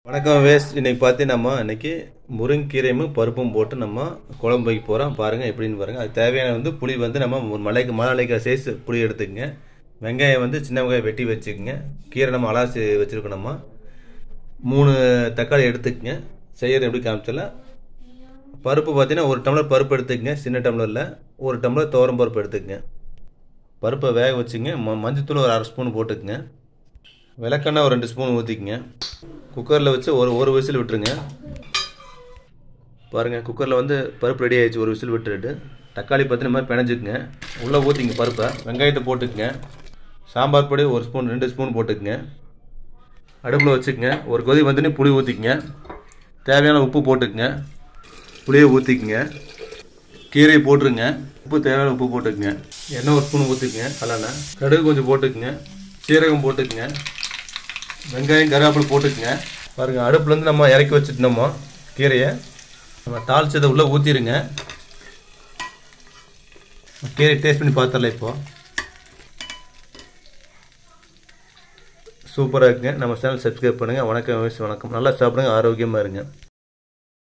வணக்கம் வேஸ்ட் இன்னைக்கு பார்த்து நம்ம இன்னைக்கு முருங்கீரையும் பருப்பும் போட்டு நம்ம குழம்பு வைக்க போகிறோம் பாருங்கள் எப்படின்னு பாருங்கள் அது தேவையான வந்து புளி வந்து நம்ம ஒரு மலைக்கு மலை அலைக்கிற சைஸ் புளி எடுத்துக்கங்க வெங்காயம் வந்து சின்ன வெங்காயம் வெட்டி வச்சுக்கோங்க கீரை நம்ம அலாசி வச்சுருக்கோம் நம்ம மூணு தக்காளி எடுத்துக்கங்க செய்யறது எப்படி காமிச்சல பருப்பு பார்த்தீங்கன்னா ஒரு டம்ளர் பருப்பு எடுத்துக்கங்க சின்ன டம்ளரில் ஒரு டம்ளர் துவரம் பருப்பு எடுத்துக்கங்க பருப்பை வேக வச்சுங்க ம மஞ்சத்தூள் ஒரு அரை ஸ்பூன் போட்டுக்குங்க விளக்கெண்ணெய் ஒரு ரெண்டு ஸ்பூன் ஊற்றிக்கங்க குக்கரில் வச்சு ஒரு ஒரு விசில் விட்டுருங்க பாருங்கள் குக்கரில் வந்து பருப்பு ரெடி ஆயிடுச்சு ஒரு விசில் விட்டுட்டு தக்காளி பற்றி இந்த மாதிரி பிணைஞ்சுக்குங்க உள்ளே ஊற்றிங்க பருப்பை வெங்காயத்தை போட்டுக்குங்க சாம்பார் பொடி ஒரு ஸ்பூன் ரெண்டு ஸ்பூன் போட்டுக்குங்க அடுப்பில் வச்சுக்கங்க ஒரு கொதி வந்துன்னு புளி ஊற்றிக்குங்க தேவையான உப்பு போட்டுக்குங்க புளியை ஊற்றிக்குங்க கீரையை போட்டுருங்க உப்பு தேவையான உப்பு போட்டுக்குங்க எண்ணெய் ஒரு ஸ்பூன் ஊற்றிக்குங்க கல்லெண்ணெய் கடுகு கொஞ்சம் போட்டுக்குங்க சீரகம் போட்டுக்குங்க வெங்காயம் கருவேப்பிலை போட்டுக்குங்க பாருங்கள் அடுப்புலேருந்து நம்ம இறக்கி வச்சுட்டோமோ கீரையை நம்ம தாளிச்சதை உள்ளே ஊற்றிடுங்க கீரை டேஸ்ட் பண்ணி பார்த்தரல இப்போ சூப்பராக இருக்குங்க நம்ம சேனல் சப்ஸ்கிரைப் பண்ணுங்கள் வணக்கம் வணக்கம் நல்லா சாப்பிடுங்க ஆரோக்கியமாக இருங்க